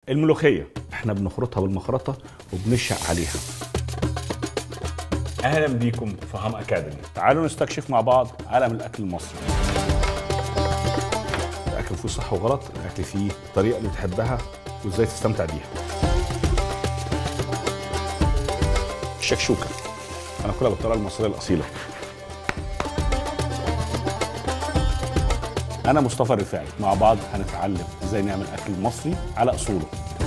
الملوخيه احنا بنخرطها بالمخرطه وبنشق عليها اهلا بيكم في هام اكاديمي تعالوا نستكشف مع بعض عالم الاكل المصري الاكل فيه صح وغلط الاكل فيه الطريقه اللي تحبها وازاي تستمتع بيها الشكشوكه انا كلها بالطريقه المصريه الاصيله انا مصطفى الرفاعي مع بعض هنتعلم ازاي نعمل اكل مصري على اصوله